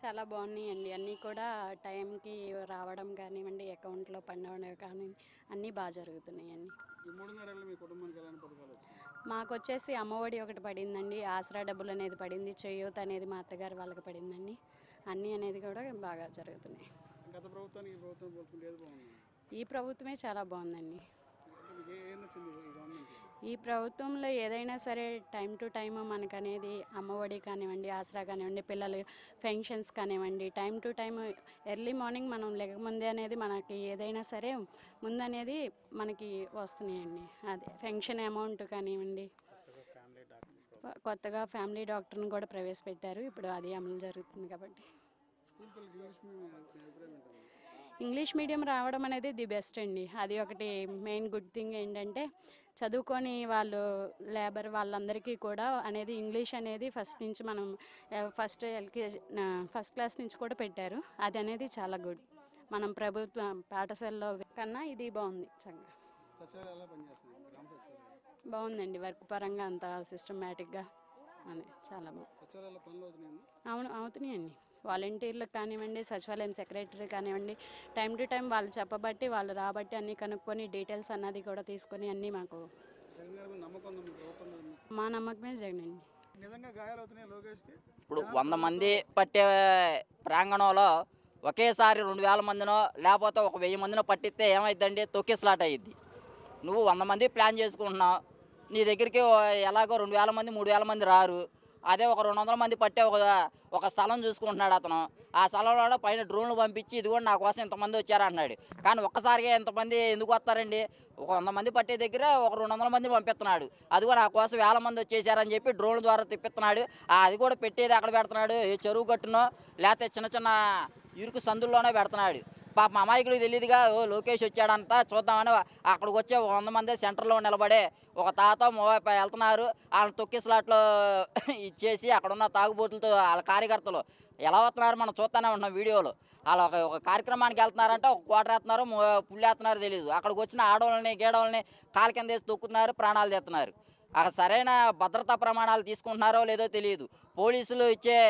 చాలా బాగున్నాయండి అన్నీ కూడా టైంకి రావడం కానివ్వండి అకౌంట్లో పడడం కానీ అన్నీ బాగా జరుగుతున్నాయండి ఈ మూడున్నరేళ్ళు మీ కుటుంబానికి ఎలాంటి పథకాలు వచ్చాయి మాకు వచ్చేసి అమ్మఒడి ఒకటి పడిందండి ఆసరా డబ్బులు అనేది పడింది చేయూత అనేది మా అత్తగారు వాళ్ళకి పడిందండి అన్నీ అనేది కూడా బాగా జరుగుతున్నాయి గత ప్రభుత్వానికి ఈ ప్రభుత్వం పోల్చుకుంటే ఏది బాగుంది ఈ ప్రభుత్వమే చాలా బాగుందండి అంటే మీకు ఏ ఏం నచ్చింది ఈ గవర్నమెంట్ ఈ ప్రభుత్వంలో ఏదైనా సరే టైం టు టైం మనకు అనేది అమ్మఒడి కానివ్వండి ఆసరా కానివ్వండి పిల్లలు ఫంక్షన్స్ కానివ్వండి time to time early morning మనం లేకముందే అనేది మనకి ఏదైనా సరే ముందనేది మనకి వస్తున్నాయండి అదే ఫంక్షన్ అమౌంట్ కానివ్వండి ఫ్యామిలీ డాక్టర్ కొ- కొత్తగా ఫ్యామిలీ డాక్టర్ని కూడా ప్రవేశపెట్టారు ఇప్పుడు అది అమలు జరుగుతుంది కాబట్టి స్కూల్ పిల్లలకి ఇంగ్లీష్ మీడియం మీ అభిప్రాయం ఏంటండి ఇంగ్లీష్ మీడియం రావడం అనేది ది బెస్ట్ అండి అది ఒకటి మెయిన్ గుడ్ థింగ్ ఏంటంటే చదువుకొని వాళ్ళు లేబర్ వాళ్ళందరికీ కూడా అనేది ఇంగ్లీష్ అనేది ఫస్ట్ నుంచి మనం ఫస్ట్ ఎల్కేజీ ఫస్ట్ క్లాస్ నుంచి కూడా పెట్టారు అది అనేది చాలా గుడ్ మనం ప్రభుత్వ పాఠశాలలో కన్నా ఇది బాగుంది చక్కగా సచివాలయం ఎలా పనిచేస్తుంది గ్రామ సచివాలయం బాగుందండి వర్క్ పరంగా అంత సిస్టమేటిక్గా అది చాలా బాగుంది సచివాలయాల్లో పనులు అవుతున్నాయండి అవును అవుతున్నాయండి వాలంటీర్లకు కానివ్వండి సచివాలయం సెక్రటరీ కానివ్వండి టైం టు టైం వాళ్ళు చెప్పబట్టి వాళ్ళు రాబట్టి అన్నీ కనుక్కొని డీటెయిల్స్ అన్నది కూడా తీసుకొని అన్నీ మాకు జగన్ గారి మీద నమ్మకం ఉందా మీకు ప్రభుత్వం మీద మీకు? మా నమ్మకమే జగన్ అండి నిజంగా గాయాలు అవుతున్నాయి లోకేష్కి ఇప్పుడు వంద మంది పట్టే ప్రాంగణంలో ఒకేసారి రెండు వేల మందినో లేకపోతే ఒక వెయ్యి మందినో పట్టిస్తే ఏమైందండి తొక్కిసలాట అయ్యిద్ది నువ్వు వంద మంది ప్లాన్ చేసుకుంటున్నావు నీ దగ్గరికి ఎలాగో రెండు వేల మంది మూడు వేల మంది రారు అదే ఒక రెండు వందల మంది పట్టే ఒక ఒక స్థలం చూసుకుంటున్నాడు అతను ఆ స్థలంలో పైన డ్రోన్లు పంపించి ఇది కూడా నా కోసం ఇంతమంది వచ్చారంటున్నాడు కానీ ఒక్కసారిగా ఇంతమంది ఎందుకు వస్తారండి ఒక వంద మంది పట్టే దగ్గర ఒక రెండు వందల మంది పంపిస్తున్నాడు అది కూడా నా కోసం వేల మంది వచ్చేసారని చెప్పి డ్రోన్ల ద్వారా తిప్పిస్తున్నాడు ఆ అది కూడా పెట్టేది అక్కడ పెడుతున్నాడు ఏ చెరువు గట్టునో లేకపోతే చిన్న చిన్న ఇరుకు సందుల్లోనే పెడుతున్నాడు పాప అమాయకుడికి తెలియదుగా ఓ లోకేష్ వచ్చాడంట చూద్దామని అక్కడికి వచ్చే ఒక వంద మంది సెంటర్లో నిలబడే ఒక తాత మూవై వెళ్తున్నారు వాళ్ళని తొక్కి స్లాట్లో ఇచ్చేసి అక్కడ ఉన్న తాగుబోతులతో వాళ్ళ కార్యకర్తలు ఎలా వస్తున్నారు మనం చూస్తూనే ఉంటున్నాం వీడియోలో వాళ్ళ ఒక ఒక కార్యక్రమానికి వెళ్తున్నారంటే ఒక కోట వేస్తున్నారు పుల్లి వేస్తున్నారో తెలియదు అక్కడికి వచ్చిన ఆడవాళ్ళని గేడవాళ్ళని కాలు కింద వేసి తొక్కుతున్నారు ప్రాణాలు తెస్తున్నారు అక్కడ సరైన భద్రతా ప్రమాణాలు తీసుకుంటున్నారో లేదో తెలియదు పోలీసులు ఇచ్చే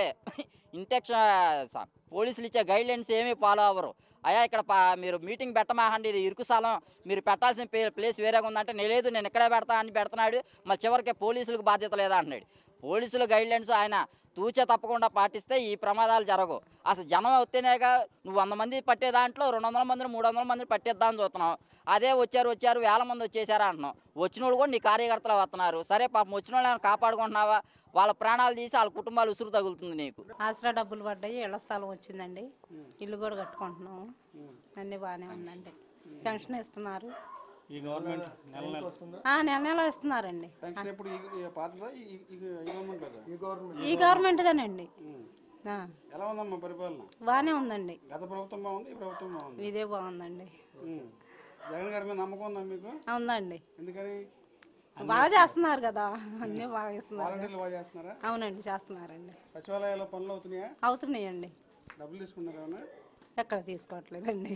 ఇంటెక్షన్ పోలీసులు ఇచ్చే గైడ్లైన్స్ ఏమీ ఫాలో అవ్వరు అయ్యా ఇక్కడ పా- మీరు మీటింగ్ పెట్టమాకండి ఇది ఇరుకు స్థలం మీరు పెట్టాల్సిన ప్లే- ప్లేస్ వేరేగా ఉందంటే నేను లేదు నేను ఇక్కడే పెడతా అని పెడుతున్నాడు మళ్ళీ చివరికి పోలీసులకు బాధ్యత లేదా అంటున్నాడు పోలీసుల గైడ్లైన్స్ ఆయన తూచే తప్పకుండా పాటిస్తే ఈ ప్రమాదాలు జరగవు అసలు జనం వస్తేనేగా నువ్వు వంద మంది పట్టే దాంట్లో రెండు వందల మందిని మూడు వందల మందిని పట్టేద్దామని చూస్తున్నావు అదే వచ్చారు వచ్చారు వేల మంది వచ్చేసారా అంటున్నావు వచ్చిన వాళ్ళు కూడా నీ కార్యకర్తలు వస్తున్నారు సరే పాపం వచ్చిన వాళ్ళని కాపాడుకుంటున్నావా వాళ్ళ ప్రాణాలు తీసి వాళ్ళ కుటుంబాలు ఉసురు తగులుతుంది నీకు ఆసరా డబ్బులు పడ్డాయి ఇళ్ల స్థలం వచ్చిందండి ఇల్లు కూడా కట్టుకుంటున్నాము అన్నీ బాగానే ఉందండి పెన్షన్ ఇస్తున్నారు ఈ గవర్నమెంట్ నెల నెల ఆ, నెల నెల ఇస్తున్నారండి పెన్షన్ ఎప్పుడు ఈ- ఈ పాతదా ఈ ఈ- ఈ గవర్నమెంట్ కదా ఈ గవర్నమెంట్ ఈ గవర్నమెంట్దేనండి ఆ, ఎలా ఉందమ్మా పరిపాలన బాగానే ఉందండి గత ప్రభుత్వం బాగుంది ఈ ప్రభుత్వం బాగుంది ఇదే బాగుందండి ఉమ్. జగన్ గారి మీద నమ్మకం ఉందా మీకు ఉందండి ఎందుకని బాగా చేస్తున్నారు కదా అన్నీ బాగా ఇస్తున్నారు వాలంటీర్లు బాగా చేస్తున్నారా అవునండి చేస్తున్నారండి సచివాలయాల్లో పనులు అవుతున్నాయా అవుతున్నాయండి డబ్బులు తీసుకున్నారు ఏమన్నా ఎక్కడ తీసుకోవట్లేదండి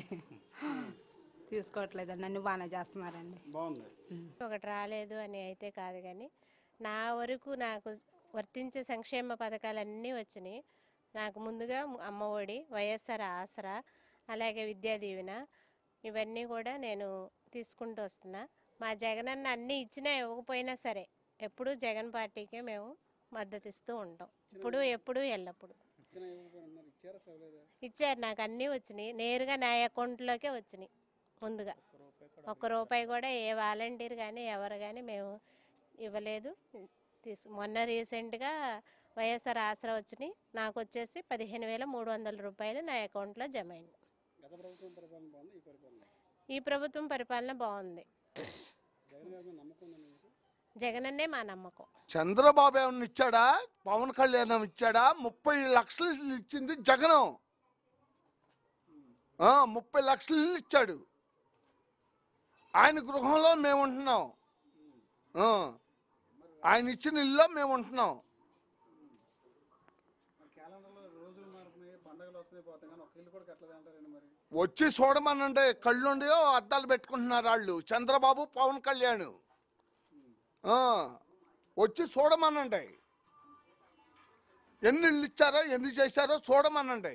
తీసుకోవట్లేదండి అన్నీ బాగానే చేస్తున్నారండి బాగుంది ఒకటి రాలేదు అని అయితే కాదు కానీ నా వరకు నాకు వర్తించే సంక్షేమ పథకాలన్నీ వచ్చినాయి నాకు ముందుగా అమ్మ ఒడి వైఎస్ఆర్ ఆసరా అలాగే విద్యా దీవెన ఇవన్నీ కూడా నేను తీసుకుంటూ వస్తున్నా మా జగనన్న అన్నీ ఇచ్చినా ఇవ్వకపోయినా సరే ఎప్పుడూ జగన్ పార్టీకే మేము మద్దతు ఇస్తూ ఉంటాం ఇప్పుడు ఎప్పుడు ఎల్లప్పుడు ఇచ్చిన ఇవ్వకపోయినా ఇచ్చారా చదవలేదా ఇచ్చారు నాకు అన్నీ వచ్చినాయి నేరుగా నా అకౌంట్లోకే వచ్చినాయి ముందుగా ఒక్క రూపాయి కూడా ఏ వాలంటీర్ కానీ ఎవరు కానీ మేము ఇవ్వలేదు తీసు మొన్న రీసెంట్గా వైఎస్ఆర్ ఆసరా వచ్చినాయి నాకు వచ్చేసి పదిహేను వేల మూడు వందల రూపాయలు నా అకౌంట్లో జమ అయింది గత ప్రభుత్వం పరిపాలన బాగుంది ఈ పరిపాలన ఈ ప్రభుత్వం పరిపాలన బాగుంది జగన్ గారి మీద నమ్మకం ఉందా మీకు జగనన్నే మా నమ్మకం చంద్రబాబు ఏమన్నా ఇచ్చాడా పవన్ కళ్యాణ్ ఇచ్చాడా ముప్పై లక్షలు ఇచ్చింది జగనం ఆ, ముప్పై లక్షలు ఇల్లు ఇచ్చాడు ఆయన గృహంలో మేము ఉంటున్నాం ఆ, ఆయన ఇచ్చిన ఇల్లులో మేము ఉంటున్నాం మరి క్యాలెండర్లో రోజులు మారుతున్నాయి పండగలు వస్తున్నాయి పోతాయి కానీ ఒక ఇల్లు కూడా కట్టలేదు అంటారండి మరి వచ్చి చూడమనంటే కళ్ళుండి అద్దాలు పెట్టుకుంటున్నారు వాళ్ళు చంద్రబాబు పవన్ కళ్యాణ్ ఆ, వచ్చి చూడమనండి ఎన్ని ఇళ్ళు ఇచ్చారో ఎన్ని చేశారో చూడమనండి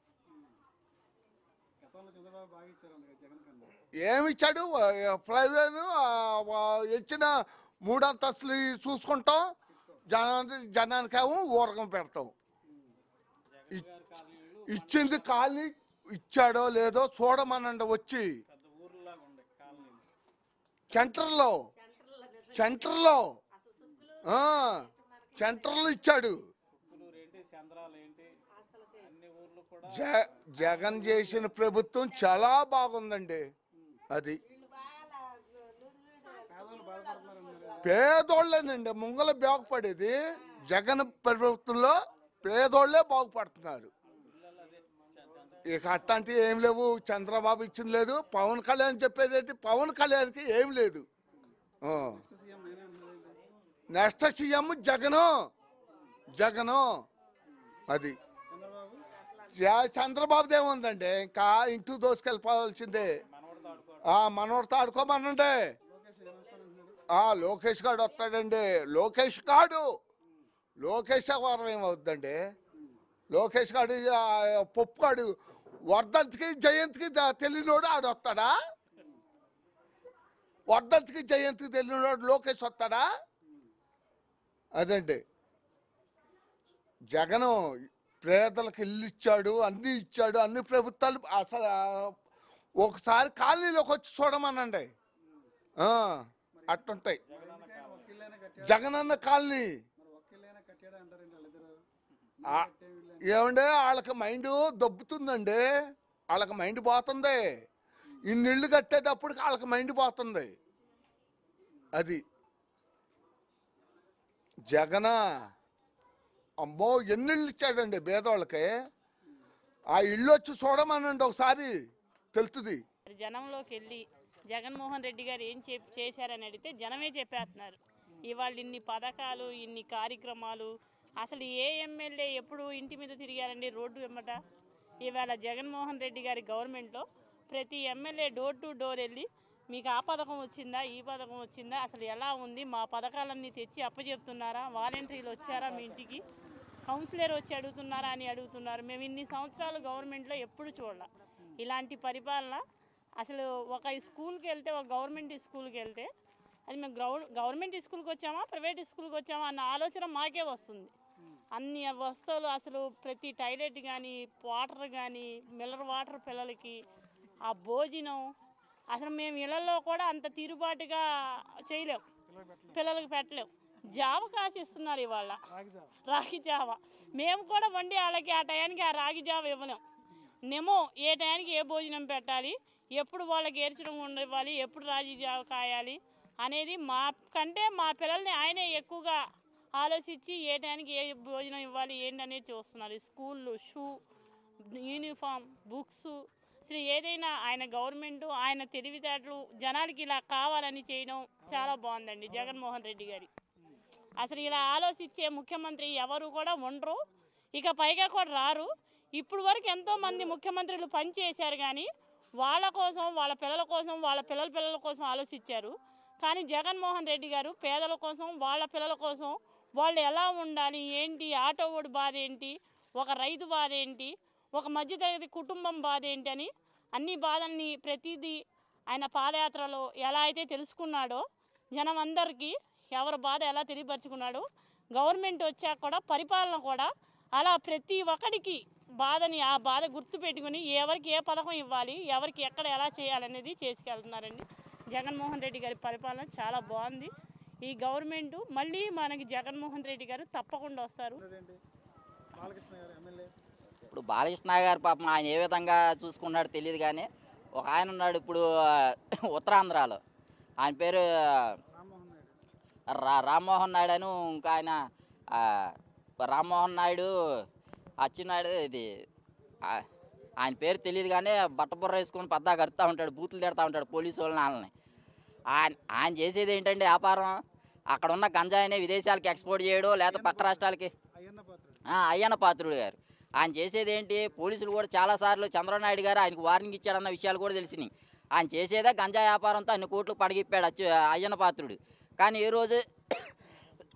గతంలో చంద్రబాబు బాగా ఇచ్చారండి జగన్ కన్నా ఏమి ఇచ్చాడు ఫ్లైవేర్ ఇచ్చిన మూడు అంతస్తులు చూసుకుంటాం జనానికి జనానికేమో ఊరకం పెడతాం ఇ- ఇచ్చింది ఖాళీ ఇచ్చాడో లేదో చూడమనండి వచ్చి పెద్ద ఊర్లాగా ఉండే కాలనీ సెంటర్లో సెంటర్లో ఆ, సెంటర్లో ఇచ్చాడు పుత్తూరు ఏంటి చంద్రాలు ఏంటి అన్ని ఊర్లు కూడా జ జగన్ చేసిన ప్రభుత్వం చాలా బాగుందండి అది పేదలు బాధపడుతున్నారండి మరి పేదోళ్ళేనండి ముంగల బాగుపడేది జగన్ ప్రభుత్వంలో పేదోళ్ళే బాగుపడుతున్నారు ఇక అట్లాంటి ఏం లేవు చంద్రబాబు ఇచ్చింది లేదు పవన్ కళ్యాణ్ చెప్పేది ఏంటి పవన్ కళ్యాణ్కి ఏం లేదు ఆ. సీఎం నేనే అంటున్నారండి నెక్స్ట్ సీఎం జగను జగను అది చంద్రబాబు జ- చంద్రబాబుది ఏముందండి ఇంకా ఇంటికి దోసుకెళ్ళిపోవాల్సిందే మనోడు తాడుకో ఆ మనోడితో ఆడుకోమనండి లోకేష్ ఏమొస్తానంటున్నాడు ఆ లోకేష్ గాడు వస్తాడండి లోకేష్ గాడు లోకేష్ వారం ఏమవుద్దండి లోకేష్ గాడు ఆ, పప్పు గాడు వర్ధంతికి జయంతికి ద- తెలియనోడు ఆడు వస్తాడా వర్ధంతికి జయంతికి తెలియనోడు లోకేష్ వస్తాడా అదండి జగను పేదలకు ఇల్లు ఇచ్చాడు అన్ని ఇచ్చాడు అన్ని ప్రభుత్వాలు అసలు ఆ, ఒకసారి కాలనీలోకి వచ్చి చూడమనండి ఆ, అట్టుంటాయి ఒక్కిళ్ళైనా కట్టాడు జగనన్న కాలనీ మరి ఒక్కిళ్ళైనా కట్టాడా అంటారండి వాళ్ళిద్దరు ఆ, ఏమంటే వాళ్ళకి మైండ్ దొబ్బుతుందండి వాళ్ళకి మైండ్ పోతుంది ఇన్ని ఇళ్ళు కట్టేటప్పటికి వాళ్ళకి మైండ్ పోతుంది అది జగన అమ్మో ఎన్ని ఇళ్ళు ఇచ్చాడండి పేదవాళ్ళకి ఆ ఇల్లు వచ్చి చూడమనండి ఒకసారి తెలుస్తుంది జనంలోకి వెళ్ళి జగన్మోహన్ రెడ్డి గారు ఏం చే చేశారని అడిగితే జనమే చెప్పేస్తున్నారు ఇవాళ ఇన్ని పథకాలు ఇన్ని కార్యక్రమాలు అసలు ఏ ఎమ్మెల్యే ఎప్పుడు ఇంటి మీద తిరిగారండి రోడ్డు వెమ్మట ఇవాళ జగన్మోహన్ రెడ్డి గారి గవర్నమెంట్లో ప్రతి ఎమ్మెల్యే డోర్ టు డోర్ వెళ్ళి మీకు ఆ పథకం వచ్చిందా ఈ పథకం వచ్చిందా అసలు ఎలా ఉంది మా పథకాలన్నీ తెచ్చి అప్పచెప్తున్నారా వాలంటీర్లు వచ్చారా మీ ఇంటికి కౌన్సిలర్ వచ్చి అడుగుతున్నారా అని అడుగుతున్నారు మేము ఇన్ని సంవత్సరాలు గవర్నమెంట్లో ఎప్పుడు చూడాల ఇలాంటి పరిపాలన అసలు ఒక స్కూల్కి వెళ్తే ఒక గవర్నమెంట్ స్కూల్కి వెళ్తే అది మేము గ్రౌండ్ గవర్నమెంట్ స్కూల్కి వచ్చామా ప్రైవేట్ స్కూల్కి వచ్చామా అన్న ఆలోచన మాకే వస్తుంది అన్ని వస్తువులు అసలు ప్రతి టాయిలెట్ కానీ వాటర్ కానీ మిల్లర్ వాటర్ పిల్లలకి ఆ భోజనం అసలు మేము ఇళ్లలో కూడా అంత తీరుబాటుగా చేయలేం పిల్లలకి పెట్టలేం జావ కాసిస్తున్నారు ఇవాళ రాగి జావ మేము కూడా వండి వాళ్ళకి ఆ టయానికి ఆ రాగి జావ ఇవ్వలేం నేమో ఏ టయానికి ఏ భోజనం పెట్టాలి ఎప్పుడు వాళ్ళకి ఏర్చడం ఇవ్వాలి ఎప్పుడు రాగి జావ కాయాలి అనేది మా కంటే మా పిల్లల్ని ఆయనే ఎక్కువగా ఆలోచించి ఏ టయానికి ఏ భోజనం ఇవ్వాలి ఏంటి అనేది చూస్తున్నారు ఈ స్కూళ్ళు షూ యూనిఫామ్ బుక్స్ అసలు ఏదైనా ఆయన గవర్నమెంట్ ఆయన తెలివితేటలు జనాలకి ఇలా కావాలని చేయడం చాలా బాగుందండి జగన్మోహన్ రెడ్డి గారి అసలు ఇలా ఆలోచించే ముఖ్యమంత్రి ఎవరు కూడా ఉండరు ఇక పైగా కూడా రారు ఇప్పుడు వరకు ఎంతో మంది ముఖ్యమంత్రులు పనిచేశారు కానీ వాళ్ళ కోసం వాళ్ళ పిల్లల కోసం వాళ్ళ పిల్లల పిల్లల కోసం ఆలోచించారు కానీ జగన్మోహన్ రెడ్డి గారు పేదల కోసం వాళ్ళ పిల్లల కోసం వాళ్ళు ఎలా ఉండాలి ఏంటి ఆటో ఓడి బాధ ఏంటి ఒక రైతు బాధ ఏంటి ఒక మధ్యతరగతి కుటుంబం బాధ ఏంటి అని అన్ని బాధల్ని ప్రతిదీ ఆయన పాదయాత్రలో ఎలా అయితే తెలుసుకున్నాడో జనం అందరికీ ఎవరి బాధ ఎలా తెలియపరుచుకున్నాడో గవర్నమెంట్ వచ్చాక కూడా పరిపాలన కూడా అలా ప్రతి ఒక్కడికి బాధని ఆ బాధ గుర్తు పెట్టుకుని ఎవరికి ఏ పథకం ఇవ్వాలి ఎవరికి ఎక్కడ ఎలా చేయాలనేది చేసుకెళ్తున్నారండి జగన్మోహన్ రెడ్డి గారి పరిపాలన చాలా బాగుంది ఈ గవర్నమెంట్ మళ్ళీ మనకి జగన్మోహన్ రెడ్డి గారు తప్పకుండా వస్తారు ఏంటి బాలకృష్ణ గారు ఎమ్మెల్యే ఇప్పుడు బాలకృష్ణ గారు పాపం ఆయన ఏ విధంగా చూసుకున్నాడో తెలియదు కానీ ఒక ఆయన ఉన్నాడు ఇప్పుడు ఆ, ఉత్తరాంధ్రాలో ఆయన పేరు రామ్మోహన్ నాయుడు రా రామ్మోహన్ నాయుడు అని ఇంకా ఆయన ఆ, రామ్మోహన్ నాయుడు అచ్చెన్నాయుడు ఇది ఆ, ఆయన పేరు తెలియదు కానీ బట్టబుర్ర వేసుకొని పద్దా కడుతూ ఉంటాడు బూతులు తిడతా ఉంటాడు పోలీసు వాళ్ళని వాళ్ళని ఆయన ఆయన చేసేది ఏంటంటే వ్యాపారం అక్కడ ఉన్న గంజాయిని విదేశాలకి ఎక్స్పోర్ట్ చేయడం లేకపోతే పక్క రాష్ట్రాలకి అయ్యన్న పాత్రుడు ఆ, అయ్యన్న పాత్రుడు గారు ఆయన చేసేది ఏంటి పోలీసులు కూడా చాలాసార్లు చంద్రబాబు గారు ఆయనకు వార్నింగ్ ఇచ్చాడన్న విషయాలు కూడా తెలిసినాయి ఆయన చేసేదే గంజా వ్యాపారంతో అన్ని కోట్లు పడగిప్పాడు అచ్చు అయ్యన్న పాత్రుడు కానీ ఏ రోజు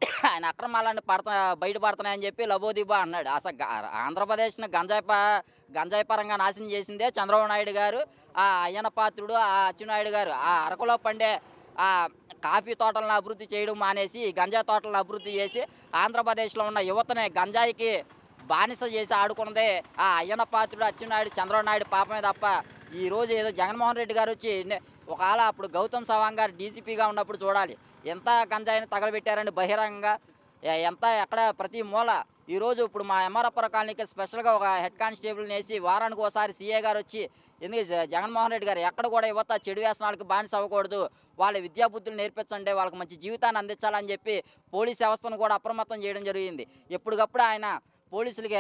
ఆయన అక్రమాలన్నీ పడతా బయటపడుతున్నాయని చెప్పి లబోదిబా అన్నాడు అసలు గ- ఆంధ్రప్రదేశ్ని గంజాయి ప- గంజాయి పరంగా నాశనం చేసిందే చంద్రబాబు నాయుడు గారు ఆ అయ్యన పాత్రుడు ఆ అచ్చెన్నాయుడు గారు ఆ అరకులో పండే ఆ కాఫీ తోటలను అభివృద్ధి చేయడం మానేసి ఈ గంజాయి తోటలను అభివృద్ధి చేసి ఆంధ్రప్రదేశ్లో ఉన్న యువతని గంజాయికి బానిస చేసి ఆడుకున్నదే ఆ అయ్యన పాత్రుడు అచ్చెన్నాయుడు చంద్రబాబు నాయుడు పాపమే తప్ప ఈ రోజు ఏదో జగన్మోహన్ రెడ్డి గారు వచ్చి నే- ఒకవేళ అప్పుడు గౌతమ్ సవాంగ్ గారు డీసీపీగా ఉన్నప్పుడు చూడాలి ఎంత గంజాయిని తగలబెట్టారండి బహిరంగంగా ఎ- ఎంత ఎక్కడ ప్రతి మూల ఈరోజు ఇప్పుడు మా ఎంఆర్ఎఫ్ఆర్ కాలనీకి స్పెషల్గా ఒక హెడ్ కానిస్టేబుల్ని వేసి వారానికి ఒకసారి సీఏ గారు వచ్చి ఎందుకు జ- జగన్మోహన్ రెడ్డి గారు ఎక్కడ కూడా యువత చెడు వ్యసనాలకు బానిస అవ్వకూడదు వాళ్ళ విద్యాబుద్ధులు నేర్పించండి వాళ్ళకి మంచి జీవితాన్ని అందించాలని చెప్పి పోలీస్ వ్యవస్థను కూడా అప్రమత్తం చేయడం జరిగింది ఎప్పటికప్పుడు ఆయన పోలీసులకి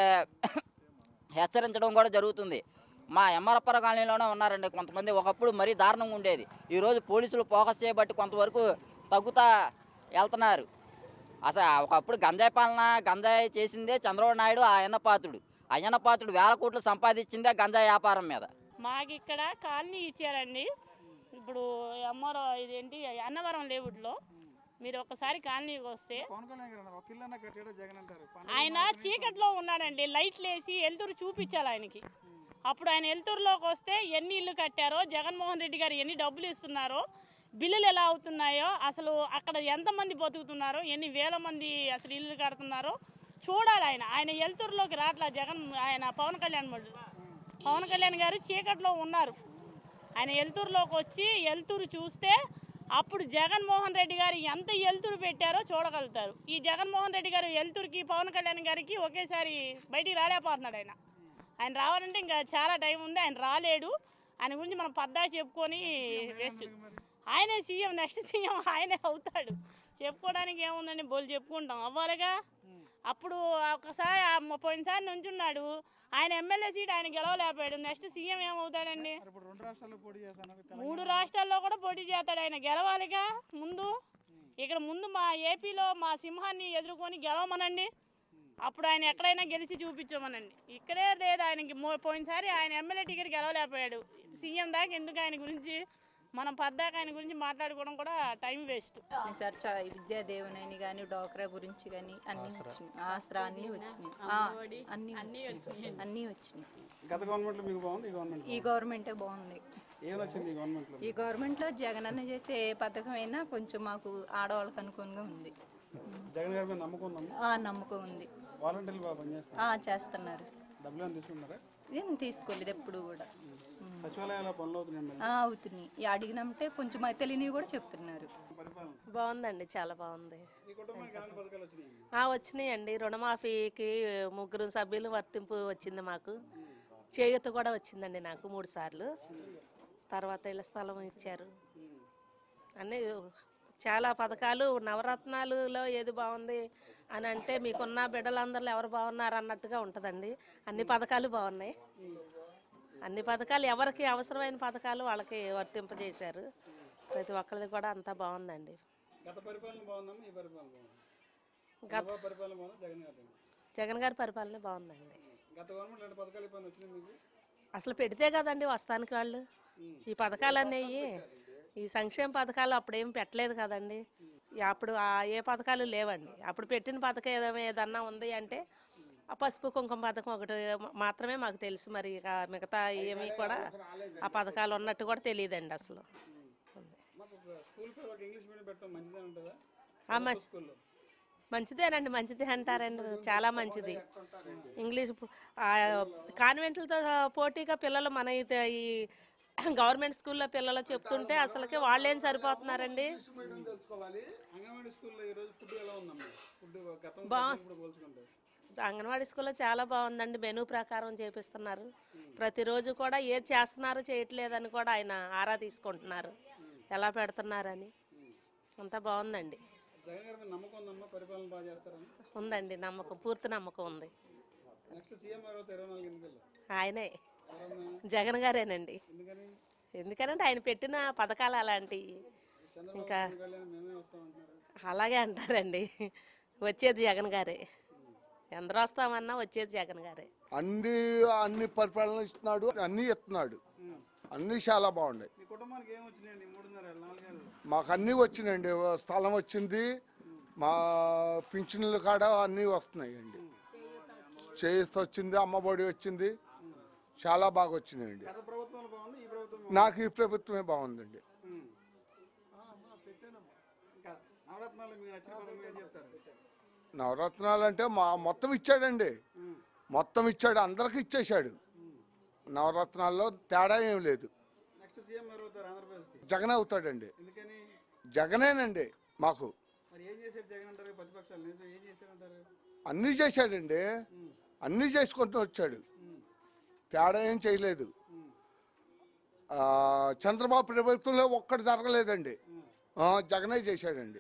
హెచ్చరించడం కూడా జరుగుతుంది మా ఎంఆర్ఎఫ్ఆర్ కాలనీలోనే ఉన్నారండి కొంతమంది ఒకప్పుడు మరీ దారుణంగా ఉండేది ఈరోజు పోలీసులు ఫోకస్ చేయబట్టి కొంతవరకు తగ్గుతా వెళ్తున్నారు అసలు ఒకప్పుడు గంజాయి పాలన గంజాయి చేసిందే చంద్రబాబు నాయుడు ఆ అన్నపాత్రుడు అయ్యన్నపాత్రుడు వేల కోట్లు సంపాదించిందే గంజాయి వ్యాపారం మీద మాకు ఇక్కడ కాలనీ ఇచ్చారండి ఇప్పుడు ఎంఆర్ఓ ఇదేంటి అన్నవరం లేవుడ్లో మీరు ఒకసారి కాలనీకి వస్తే పవన్ కళ్యాణ్ గారు అన్నారు ఒక ఇల్లు అన్న కట్టాడు జగన్ అంటారు పండగ ఆయన చీకట్లో ఉన్నాడండి లైట్లు వేసి వెలుతురు చూపించాలి ఆయనకి అప్పుడు ఆయన వెలుతురులోకి వస్తే ఎన్ని ఇల్లు కట్టారో జగన్మోహన్ రెడ్డి గారు ఎన్ని డబ్బులు ఇస్తున్నారో బిల్లులు ఎలా అవుతున్నాయో అసలు అక్కడ ఎంతమంది బతుకుతున్నారో ఎన్ని వేల మంది అసలు ఇల్లు కడుతున్నారో చూడాలి ఆయన ఆయన వెలుతురులోకి రాట్లా జగన్ ఆయన పవన్ కళ్యాణ్ మడు పవన్ కళ్యాణ్ గారు చీకట్లో ఉన్నారు ఆయన వెలుతురులోకి వచ్చి వెలుతురు చూస్తే అప్పుడు జగన్మోహన్ రెడ్డి గారు ఎంత వెలుతురు పెట్టారో చూడగలుగుతారు ఈ జగన్మోహన్ రెడ్డి గారు వెలుతురుకి పవన్ కళ్యాణ్ గారికి ఒకేసారి బయటికి రాలేకపోతున్నాడు ఆయన ఆయన రావాలంటే ఇంకా చాలా టైం ఉంది ఆయన రాలేడు ఆయన గురించి మనం పద్దా చెప్పుకొని వేస్ట్ ఆయనే సీఎం నెక్స్ట్ సీఎం ఆయనే అవుతాడు చెప్పుకోవడానికి ఏముందండి బోలు చెప్పుకుంటాం అవ్వాలిగా అప్పుడు ఒకసారి ఆ మొ- పోయినసారి నుంచున్నాడు ఆయన ఎమ్మెల్యే సీట్ ఆయన గెలవలేకపోయాడు నెక్స్ట్ సీఎం ఏమవుతాడండి మరి ఇప్పుడు రెండు రాష్ట్రాల్లో పోటీ చేస్తాను మూడు రాష్ట్రాల్లో కూడా పోటీ చేస్తాడు ఆయన గెలవాలిగా ముందు ఇక్కడ ముందు మా ఏపీలో మా సింహాన్ని ఎదుర్కొని గెలవమనండి అప్పుడు ఆయన ఎక్కడైనా గెలిచి చూపించమనండి ఇక్కడే లేదు ఆయనకి మో- పోయినసారి ఆయన ఎమ్మెల్యే టికెట్ గెలవలేకపోయాడు సీఎం దాకా ఎందుకు ఆయన గురించి మనం పద్దాక ఆయన గురించి మాట్లాడుకోవడం కూడా టైం వేస్ట్ వచ్చినాయి సార్ చా విద్యా దేవునని కానీ డోక్రా గురించి కానీ అన్నీ వచ్చినాయి ఆసరా అన్నీ వచ్చినాయి ఆ, అన్నీ వచ్చినాయి అన్నీ వచ్చినాయి గత గవర్నమెంట్లో మీకు బాగుంది ఈ గవర్నమెంట్ ఈ గవర్నమెంటే బాగుంది ఏం నచ్చింది ఈ గవర్నమెంట్లో ఈ గవర్నమెంట్లో జగనన్న చేసే ఏ పథకం అయినా కొంచెం మాకు ఆడవాళ్ళకి అనుకూలంగా ఉంది జగన్ గారి మీద నమ్మకం ఉందమ్మా ఆ నమ్మకం ఉంది వాలంటీర్లు బాగా పనిచేస్తారు ఆ చేస్తున్నారు డబ్బులు ఏమైనా తీసుకున్నారా ఏం తీసుకోలేదు ఎప్పుడు కూడా ఉమ్. సచివాలయాల పనులు అవుతున్నాయి మరి ఆ, అవుతున్నాయి ఈ అడిగినామంటే కొంచెం మాకు తెలియనివి కూడా చెప్తున్నారు పరిపాలన బాగుందండి చాలా బాగుంది ఈ కుటుంబానికి ఎలాంటి పథకాలు వచ్చినాయి ఆ, వచ్చినాయండి రుణమాఫీకి ముగ్గురు సభ్యులు వర్తింపు వచ్చింది మాకు చేయూత కూడా వచ్చిందండి నాకు మూడు సార్లు తర్వాత ఇళ్ళ స్థలం ఇచ్చారు అన్నీ చాలా పథకాలు నవరత్నాలులో ఏది బాగుంది అని అంటే మీకున్న బిడ్డలందరిలో ఎవరు బాగున్నారు అన్నట్టుగా ఉంటుందండి అన్ని పథకాలు బాగున్నాయి అన్ని పథకాలు ఎవరికి అవసరమైన పథకాలు వాళ్ళకి వర్తింపజేశారు ప్రతి ఒక్కరిది కూడా అంతా బాగుందండి గత పరిపాలన బాగుందమ్మా ఈ పరిపాలన బాగుంది గత చంద్రబాబు పరిపాలన బాగుంది జగన్ గారి జగన్ గారి పరిపాలన బాగుందండి గత గవర్నమెంట్ రెండు పథకాలు పైన వచ్చినాయి మీకు అసలు పెడితే కదండి వస్తానికి వాళ్ళు ఈ పథకాలు అనేవి ఈ సంక్షేమ పథకాలు అప్పుడేం పెట్టలేదు కదండి ఈ అప్పుడు ఆ ఏ పథకాలు లేవండి అప్పుడు పెట్టిన పథకం ఏదైనా ఏదన్నా ఉంది అంటే ఆ పసుపు కుంకుమ పథకం ఒకటి మాత్రమే మాకు తెలుసు మరి ఇక మిగతా ఏమీ కూడా ఆ పథకాలు ఉన్నట్టు కూడా తెలియదండి అసలు మాకు ఒక స్కూల్ పిల్లలకి ఇంగ్లీష్ మీడియం పెట్టడం మంచిదే ఉంటుందా ఆ మ- స్కూల్లో మంచిదేనండి మంచిదే అంటారండి చాలా మంచిది ఇంగ్లీష్ పు- ఆ, కాన్వెంట్లతో పోటీగా పిల్లలు మన ఈ- ఈ గవర్నమెంట్ స్కూల్లో పిల్లలు చెప్తుంటే అసలుకి వాళ్ళేం సరిపోతున్నారండి అంగన్వాడీ స్కూల్లో ఈ రోజు ఫుడ్ ఎలా ఉందమ్మా ఫుడ్ గతం బా- ఇప్పుడు పోల్చుకుంటే అంగన్వాడీ స్కూల్లో చాలా బాగుందండి మెనూ ప్రకారం చేపిస్తున్నారు ప్రతిరోజు కూడా ఏది చేస్తున్నారు చేయట్లేదని కూడా ఆయన ఆరా తీసుకుంటున్నారు ఎలా పెడుతున్నారని అంతా బాగుందండి జగన్ గారి మీద నమ్మకం ఉందమ్మా పరిపాలన బాగా చేస్తారని ఉందండి నమ్మకం పూర్తి నమ్మకం ఉంది నెక్స్ట్ సీఎం ఎవరో ఇరవై నాలుగు ఎన్నికల్లో ఆయనే ఎవరమ్మా జగన్ గారేనండి ఎందుకని ఎందుకనంటే ఆయన పెట్టిన పథకాలు అలాంటివి చంద్రబాబు ఇంకా పవన్ కళ్యాణ్ మేమే వస్తామంటున్నారు అలాగే అంటారండి వచ్చేది జగన్ గారే ఎందరు వస్తామన్నా వచ్చేది జగన్ గారే అన్ని అన్ని పరిపాలన ఇస్తున్నాడు అన్ని ఇస్తున్నాడు అన్ని చాలా బాగున్నాయి మీ కుటుంబానికి ఏం వచ్చినాయండి మూడున్నర ఏళ్ళు, నాలుగేళ్ళు మాకు అన్నీ వచ్చినాయండి స్థలం వచ్చింది మా పింఛన్ల కాడ అన్నీ వస్తున్నాయండి చేయిస్తూ వచ్చింది అమ్మఒడి వచ్చింది చాలా బాగా వచ్చినాయండి గత ప్రభుత్వంలో బాగుంది ఈ ప్రభుత్వం నాకు ఈ ప్రభుత్వమే బాగుందండి ఉమ్. ఇంకా నవరత్నాలు మీకు నచ్చిన పదం ఏం చెప్తారు నవరత్నాలు అంటే మా మొత్తం ఇచ్చాడండి ఉమ్. మొత్తం ఇచ్చాడు అందరికి ఇచ్చేశాడు నవరత్నాల్లో తేడా ఏం లేదు నెక్స్ట్ సీఎం ఎవరు అవుతారు ఆంధ్రప్రదేశ్కి జగన్ అవుతాడండి ఎందుకని జగనేనండి మాకు మరి ఏం చేశారు జగన్ అంటారు ప్రతిపక్షాలు నిజం ఏం చేశారంటారు అన్నీ చేశాడండి ఉమ్. అన్నీ చేసుకుంటూ వచ్చాడు ఉమ్. తేడా ఏం చేయలేదు ఉమ్. ఆ, చంద్రబాబు ప్రభుత్వంలో ఒక్కటి జరగలేదండి ఉమ్. ఆ, జగనే చేశాడండి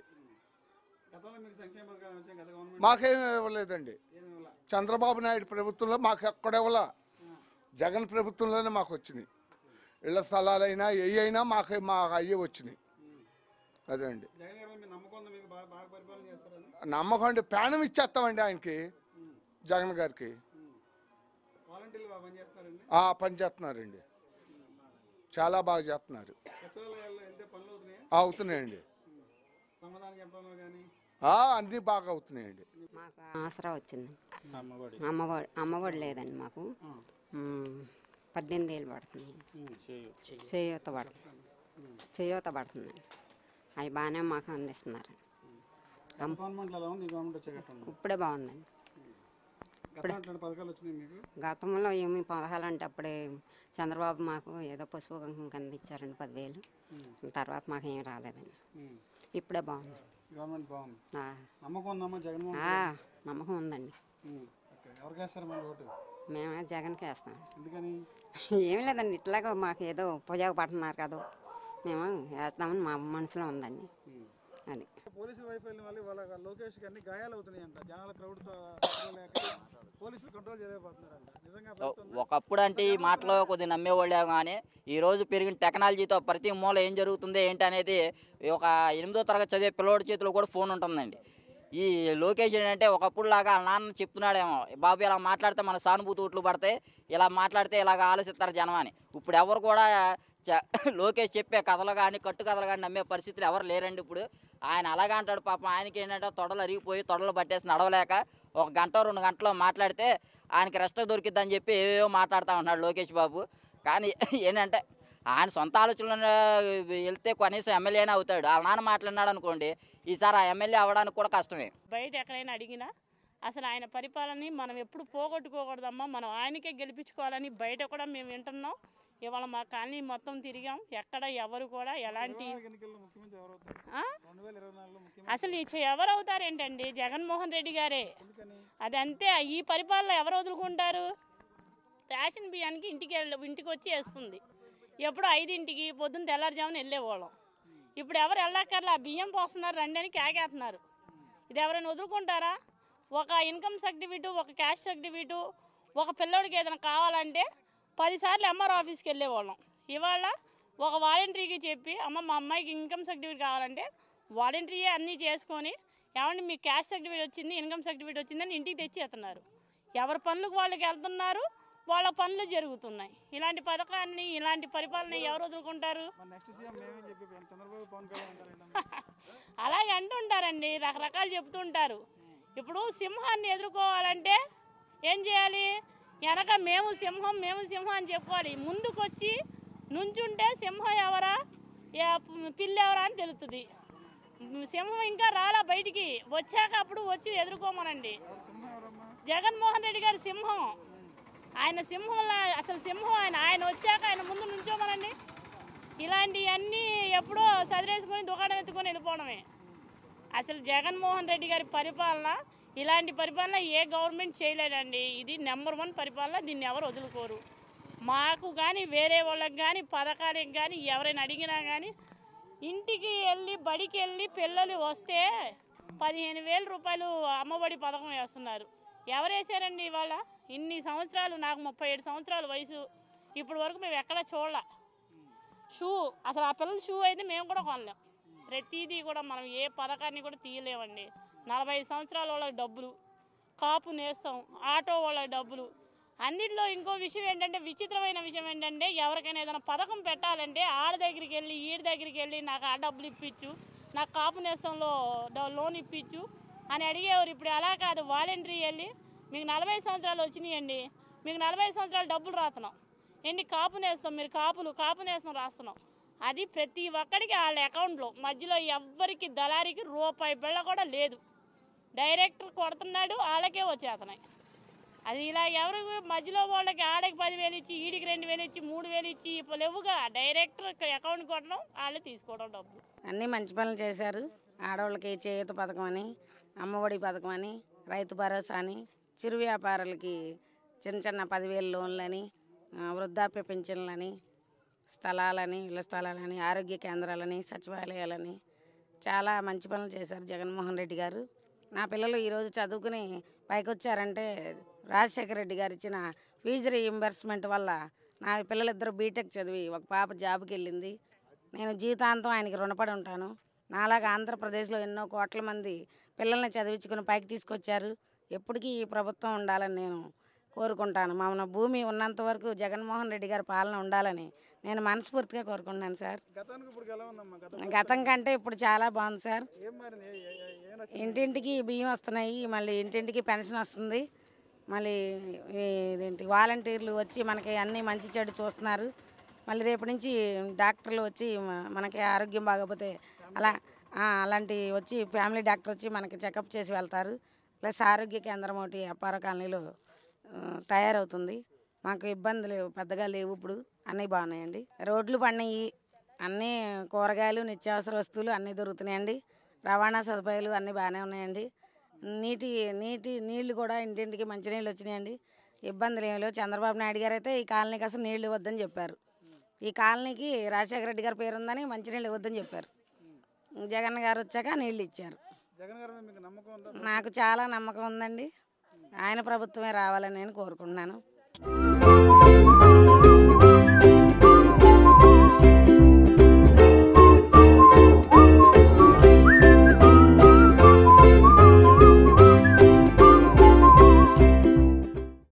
గతంలో మీకు సంక్షేమ పథకాలు వచ్చాయి గత గవర్నమెంట్ మాకేం ఇవ్వలేదండి ఏమి ఇవ్వాల చంద్రబాబు నాయుడు ప్రభుత్వంలో మాకు ఎక్కడ ఇవ్వలా జగన్ ప్రభుత్వంలోనే మాకు వచ్చినాయి ఇళ్ల స్థలాలైనా ఏ అయినా మాకు మాకు అయ్యే వచ్చినాయి అదే అండి జగన్ గారు మీ నమ్మకం ఉందా మీకు బాగా బాగా పరిపాలన చేస్తారని నమ్మకం అండి ప్రాణం ఇచ్చేస్తామండి ఆయనకి జగన్ గారికి వాలంటీర్లు బాగా పనిచేస్తున్నారండి ఆ పని చేస్తున్నారండి చాలా బాగా చేస్తున్నారు సచివాలయాల్లో వెళ్తే పనులు అవుతున్నాయా ఆ, అవుతున్నాయండి సమాధానం చెప్పడంలో కానీ ఆ, అన్నీ బాగా అవుతున్నాయండి మాకు ఆసరా వచ్చింది అమ్మఒడి అమ్మఒడి అమ్మఒడి లేదండి మాకు మ్మ్. పద్దెనిమిది ఏళ్ళు పడుతుంది చేయూత పడుతుంది చేయూత పడుతుందండి అవి బాగానే మాకు అందిస్తున్నారు గవర్నమెంట్లో ఎలా ఉంది ఈ గవర్నమెంట్ వచ్చేటట్టు ఇప్పుడే బాగుందండి గతంలో అట్లాంటి పథకాలు వచ్చినాయి మీకు గతంలో ఏమి పదహాలు అంటే అప్పుడే చంద్రబాబు మాకు ఏదో పసుపు కుంకుమ కింద ఇచ్చారండి పదివేలు తర్వాత మాకు ఏం రాలేదండి ఉమ్. ఇప్పుడే బాగుంది గవర్నమెంట్ బాగుంది ఆ, నమ్మకం ఉందమ్మా జగన్మోహన్ ఆ, నమ్మకం ఉందండి ఉమ్. ఓకే ఎవరికి వేస్తారు మన ఓటు మేము జగన్కి వేస్తాం ఎందుకని ఏం లేదండి ఇట్లాగా మాకు ఏదో ఉపయోగపడుతున్నారు కదా మేము వేస్తామని మా మనసులో ఉందండి అది పోలీసుల వైఫల్యం వల్ల వాళ్ళ లోకేష్కి అన్ని గాయాలు అవుతున్నాయంట జనాల క్రౌడ్తో పోలీసులు కంట్రోల్ చేయలేకపోతున్నారంట నిజంగా ప్రభుత్వం ఒకప్పుడు అంటే ఈ మాటలో కొద్ది నమ్మేవాళ్ళే కానీ ఈ రోజు పెరిగిన టెక్నాలజీతో ప్రతి మూల ఏం జరుగుతుంది ఏంటి అనేది ఒక ఎనిమిదో తరగతి చదివే పిల్లోడి చేతిలో కూడా ఫోన్ ఉంటుందండి ఈ లోకేష్ ఏంటంటే ఒకప్పుడు లాగా వాళ్ళ నాన్న చెప్తున్నాడేమో బాబు ఇలా మాట్లాడితే మన సానుభూతి ఓట్లు పడతాయి ఇలా మాట్లాడితే ఇలాగ ఆలోచిస్తారు జనం అని ఇప్పుడు ఎవరు కూడా చ- లోకేష్ చెప్పే కథలు కానీ కట్టు కథలు కానీ నమ్మే పరిస్థితులు ఎవరు లేరండి ఇప్పుడు ఆయన అలాగే అంటాడు పాపం ఆయనకి ఏంటంటే తొడలు అరిగిపోయి తొడలు పట్టేసి నడవలేక ఒక గంట రెండు గంటలో మాట్లాడితే ఆయనకి రెస్ట్ దొరికిద్దని చెప్పి ఏవేవో మాట్లాడుతూ ఉన్నాడు లోకేష్ బాబు కానీ ఏంటంటే ఆయన సొంత ఆలోచనలు వెళ్తే కనీసం ఎమ్మెల్యేనే అవుతాడు వాళ్ళ నాన్న మాట్లాడినాడు అనుకోండి ఈసారి ఆ ఎమ్మెల్యే అవ్వడానికి కూడా కష్టమే బయట ఎక్కడైనా అడిగినా అసలు ఆయన పరిపాలనని మనం ఎప్పుడు పోగొట్టుకోకూడదమ్మా మనం ఆయనకే గెలిపించుకోవాలని బయట కూడా మేము వింటున్నాం ఇవాళ మా కాలనీ మొత్తం తిరిగాం ఎక్కడ ఎవరు కూడా ఎలాంటి ఎన్నికల్లో ముఖ్యమంత్రి ఎవరు అవుతారు ఆ? రెండు వేల ఇరవై నాలుగులో ముఖ్యమంత్రి అసలు ఈ చే- ఎవరు అవుతారేంటండి జగన్మోహన్ రెడ్డి గారే ఎందుకని అది అంతే ఈ పరిపాలన ఎవరు వదులుకుంటారు రేషన్ బియ్యానికి ఇంటికి వెళ్ళ ఇంటికి వచ్చి వేస్తుంది ఎప్పుడు ఐదింటికి పొద్దున్న తెల్లారుజామున వెళ్ళేవాళ్ళం ఇప్పుడు ఎవరు వెళ్ళక్కర్లా బియ్యం పోస్తున్నారు రండి అని కేకేస్తున్నారు ఇది ఎవరైనా వదులుకుంటారా ఒక ఇన్కమ్ సర్టిఫికెట్ ఒక క్యాష్ సర్టిఫికెట్ ఒక పిల్లోడికి ఏదైనా కావాలంటే పదిసార్లు ఎంఆర్ ఆఫీస్కి వెళ్ళేవాళ్ళం ఇవాళ ఒక వాలంటరీకి చెప్పి అమ్మ మా అమ్మాయికి ఇన్కమ్ సర్టిఫికేట్ కావాలంటే వాలంటరీయే అన్నీ చేసుకొని ఏమంటే మీకు క్యాష్ సర్టిఫికేట్ వచ్చింది ఇన్కమ్ సర్టిఫికేట్ వచ్చిందని ఇంటికి తెచ్చి ఇస్తున్నారు ఎవరి పనులకు వాళ్ళకి వెళ్తున్నారు వాళ్ళ పనులు జరుగుతున్నాయి ఇలాంటి పథకాన్ని ఇలాంటి పరిపాలన ఎవరు వదులుకుంటారు మరి నెక్స్ట్ సీఎం మేమేం చెప్పి చంద్రబాబు పవన్ కళ్యాణ్ అంటారంట అలాగే అంటుంటారండి రకరకాలు చెప్తుంటారు ఇప్పుడు సింహాన్ని ఎదుర్కోవాలంటే ఏం చేయాలి వెనక మేము సింహం మేము సింహం అని చెప్పుకోవాలి ముందుకొచ్చి నుంచుంటే సింహం ఎవరా ఏ- పిల్లి ఎవరా అని తెలుస్తుంది సింహం ఇంకా రాలా బయటికి వచ్చాక అప్పుడు వచ్చి ఎదుర్కోమనండి సింహం ఎవరమ్మా జగన్మోహన్ రెడ్డి గారి సింహం ఆయన సింహంలా అసలు సింహం ఆయన ఆయన వచ్చాక ఆయన ముందు నుంచోమనండి ఇలాంటివన్నీ ఎప్పుడో సదిరేసుకొని దుకాణం ఎత్తుకొని వెళ్ళిపోవడమే అసలు జగన్మోహన్ రెడ్డి గారి పరిపాలన ఇలాంటి పరిపాలన ఏ గవర్నమెంట్ చేయలేదండి ఇది నెంబర్ వన్ పరిపాలన దీన్ని ఎవరు వదులుకోరు మాకు కానీ వేరే వాళ్ళకి కానీ పథకాలకు కానీ ఎవరైనా అడిగినా కానీ ఇంటికి వెళ్ళి బడికి వెళ్ళి పిల్లలు వస్తే పదిహేను వేల రూపాయలు అమ్మఒడి పథకం వేస్తున్నారు ఎవరు వేసారండి ఇవాళ ఇన్ని సంవత్సరాలు నాకు ముప్పై ఏడు సంవత్సరాల వయసు ఇప్పటి వరకు మేము ఎక్కడా చూడలే షూ అసలు ఆ పిల్లల షూ అయితే మేము కూడా కొనలేం ప్రతిదీ కూడా మనం ఏ పథకాన్ని కూడా తీయలేమండి నలభై ఐదు సంవత్సరాల వాళ్ళకి డబ్బులు కాపు నేస్తాం ఆటో వాళ్ళకి డబ్బులు అన్నిట్లో ఇంకో విషయం ఏంటంటే విచిత్రమైన విషయం ఏంటంటే ఎవరికైనా ఏదైనా పథకం పెట్టాలంటే ఆడ దగ్గరికి వెళ్ళి ఈడి దగ్గరికి వెళ్ళి నాకు ఆ డబ్బులు ఇప్పించు నాకు కాపు నేస్తంలో డ- లోన్ ఇప్పించు అని అడిగేవారు ఇప్పుడు అలా కాదు వాలంటరీ వెళ్ళి మీకు నలభై సంవత్సరాలు వచ్చినాయండి మీకు నలభై సంవత్సరాలు డబ్బులు రాస్తున్నాం ఏంటి కాపు నేస్తాం మీరు కాపులు కాపు నేస్తాం రాస్తున్నాం అది ప్రతి ఒక్కడికి వాళ్ళ అకౌంట్లో మధ్యలో ఎవ్వరికి దళారికి రూపాయి బిళ్ళ కూడా లేదు డైరెక్టర్ కొడుతున్నాడు వాళ్ళకే వచ్చేస్తున్నాయి అది ఇలా ఎవరు మధ్యలో వాళ్ళకి ఆడకి పదివేలు ఇచ్చి ఈడికి రెండు వేలు ఇచ్చి మూడు వేలు ఇచ్చి ఇప్పుడు లేవుగా డైరెక్టర్ అకౌంట్ కొట్టడం వాళ్ళే తీసుకోవడం డబ్బులు అన్నీ మంచి పనులు చేశారు ఆడవాళ్ళకి చేయూత పథకం అని అమ్మఒడి పథకం అని రైతు భరోసా అని చిరు వ్యాపారులకి చిన్న చిన్న పదివేలు లోన్లని ఆ, వృద్ధాప్య పింఛన్లని స్థలాలని ఇళ్ళ స్థలాలని ఆరోగ్య కేంద్రాలని సచివాలయాలని చాలా మంచి పనులు చేశారు జగన్మోహన్ రెడ్డి గారు నా పిల్లలు ఈరోజు చదువుకుని పైకి వచ్చారంటే రాజశేఖర రెడ్డి గారు ఇచ్చిన ఫీజు రీయింబర్స్మెంట్ వల్ల నా పిల్లలిద్దరూ బీటెక్ చదివి ఒక పాప జాబ్కి వెళ్ళింది నేను జీవితాంతం ఆయనకి రుణపడి ఉంటాను నాలాగా ఆంధ్రప్రదేశ్లో ఎన్నో కోట్ల మంది పిల్లల్ని చదివించుకుని పైకి తీసుకొచ్చారు ఎప్పటికీ ఈ ప్రభుత్వం ఉండాలని నేను కోరుకుంటాను మన భూమి ఉన్నంత వరకు జగన్మోహన్ రెడ్డి గారి పాలన ఉండాలని నేను మనస్ఫూర్తిగా కోరుకుంటున్నాను సార్ గతానికి ఇప్పుడు ఎలా ఉందమ్మా గతం గతం కంటే ఇప్పుడు చాలా బాగుంది సార్ ఏం మారింది ఏ- ఏ- ఏ- ఏం నచ్చింది? ఇంటింటికి బియ్యం వస్తున్నాయి మళ్ళీ ఇంటింటికి పెన్షన్ వస్తుంది మళ్ళీ ఈ ఇదేంటి వాలంటీర్లు వచ్చి మనకి అన్నీ మంచి చెడు చూస్తున్నారు మళ్ళీ రేపు నుంచి డాక్టర్లు వచ్చి మ- మనకి ఆరోగ్యం బాగోకపోతే అలా ఆ, అలాంటి వచ్చి ఫ్యామిలీ డాక్టర్ వచ్చి మనకి చెకప్ చేసి వెళ్తారు ప్లస్ ఆరోగ్య కేంద్రం ఒకటి అప్పార కాలనీలో ఆ, తయారవుతుంది మాకు ఇబ్బందులు పెద్దగా లేవు ఇప్పుడు అన్నీ బాగున్నాయండి రోడ్లు పడినాయి అన్నీ కూరగాయలు నిత్యావసర వస్తువులు అన్నీ దొరుకుతున్నాయండి రవాణా సదుపాయాలు అన్నీ బాగానే ఉన్నాయండి నీటి నీటి నీళ్లు కూడా ఇంటింటికి మంచినీళ్ళు వచ్చినాయండి ఇబ్బందులు ఏమి లేవు చంద్రబాబు నాయుడు గారు అయితే ఈ కాలనీకి అసలు నీళ్లు ఇవ్వద్దని చెప్పారు ఈ కాలనీకి రాజశేఖర రెడ్డి గారి పేరు ఉందని మంచినీళ్ళు ఇవ్వద్దని చెప్పారు జగన్ గారు వచ్చాక నీళ్ళు ఇచ్చారు జగన్ గారి మీద మీకు నమ్మకం ఉందా నాకు చాలా నమ్మకం ఉందండి ఆయన ప్రభుత్వమే రావాలని నేను కోరుకుంటున్నాను